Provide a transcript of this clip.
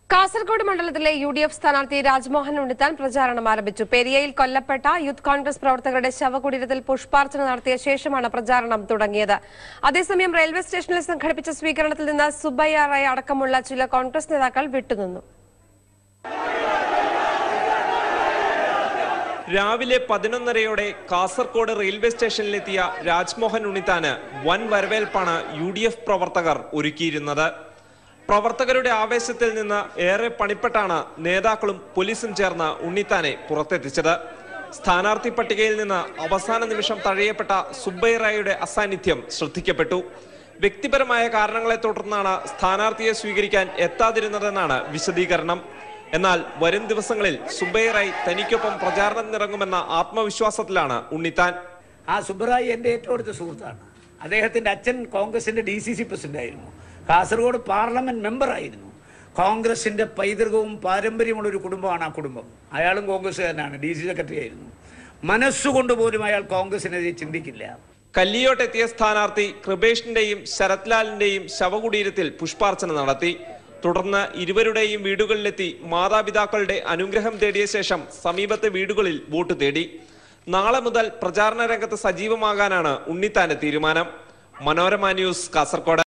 കാസർഗോഡ് മണ്ഡലത്തിലെ U D F സ്ഥാനാർത്ഥി രാജ്മോഹൻ ഉണ്ണിത്താൻ പ്രചാരണം ആരംഭിച്ചു പെരിയയിൽ കൊല്ലപ്പെട്ട യൂത്ത് കോൺഗ്രസ് പ്രവർത്തകരുടെ ശവകുടീരത്തിൽ പുഷ്പാർച്ചന നടത്തിയ ശേഷമാണ് പ്രചാരണം തുടങ്ങിയത് അതേസമയം റെയിൽവേ സ്റ്റേഷനിൽ സംഘടിപ്പിച്ച സ്വീകരണത്തിൽ നിന്ന് സുബയ്യ റായ് അടക്കമുള്ള ചില കോൺഗ്രസ് നേതാക്കൾ വിട്ടുനിന്നു രാവിലെ പതിനൊന്നരയോടെ കാസർഗോഡ് റെയിൽവേ സ്റ്റേഷനിലെത്തിയ രാജ്മോഹൻ ഉണ്ണിത്താന് വൻ വരവേൽപ്പാണ് യു ഡി എഫ് പ്രവർത്തകർ ഒരുക്കിയിരുന്നത് പ്രവർത്തകരുടെ ആവേശത്തിൽ നിന്ന് ഏറെ പണിപ്പെട്ടാണ് നേതാക്കളും പോലീസും ചേർന്ന് ഉണ്ണിത്താനെ പുറത്തെത്തിച്ചത് സ്ഥാനാർത്ഥി പട്ടികയിൽ നിന്ന് അവസാന നിമിഷം തഴയപ്പെട്ട സുബ്ബൈറായുടെ അസാന്നിധ്യം ശ്രദ്ധിക്കപ്പെട്ടു വ്യക്തിപരമായ കാരണങ്ങളെ തുടർന്നാണ് സ്ഥാനാർത്ഥിയെ സ്വീകരിക്കാൻ എത്താതിരുന്നതെന്നാണ് വിശദീകരണം എന്നാൽ വരും ദിവസങ്ങളിൽ സുബൈറായി തനിക്കൊപ്പം പ്രചാരണത്തിനിറങ്ങുമെന്ന ആത്മവിശ്വാസത്തിലാണ് ഉണ്ണിത്താൻ ആ സുബ്ബറായി എൻ്റെ ഏറ്റവും അടുത്ത സുഹൃത്താണ് അദ്ദേഹത്തിൻ്റെ അച്ഛൻ കോൺഗ്രസിൻ്റെ ഡി സി സി പ്രസിഡന്റ് ആയിരുന്നു കാസർഗോഡ് പാർലമെന്റ് മെമ്പറായിരുന്നു കോൺഗ്രസിൻ്റെ പൈതൃകവും പാരമ്പര്യമുള്ള ഒരു കുടുംബമാണ് ആ കുടുംബം അയാളും കോൺഗ്രസ്സുകാരനാണ് ഡി സി സെക്രട്ടറി ആയിരുന്നു മനസ്സുകൊണ്ട് പോലും അയാൾ കോൺഗ്രസിനെതിരെ ചിന്തിക്കില്ല കല്ലിയോട്ടെത്തിയ സ്ഥാനാർത്ഥി കൃപേഷിന്റെയും ശരത്ലാലിന്റെയും ശവകുടീരത്തിൽ പുഷ്പാർച്ചന നടത്തി തുടർന്ന് ഇരുവരുടെയും വീടുകളിലെത്തി മാതാപിതാക്കളുടെ അനുഗ്രഹം തേടിയ ശേഷം സമീപത്തെ വീടുകളിൽ വോട്ട് തേടി നാളെ മുതൽ പ്രചാരണ രംഗത്ത് സജീവമാകാനാണ് ഉണ്ണിത്താന്റെ തീരുമാനം മനോരമ ന്യൂസ് കാസർഗോഡ്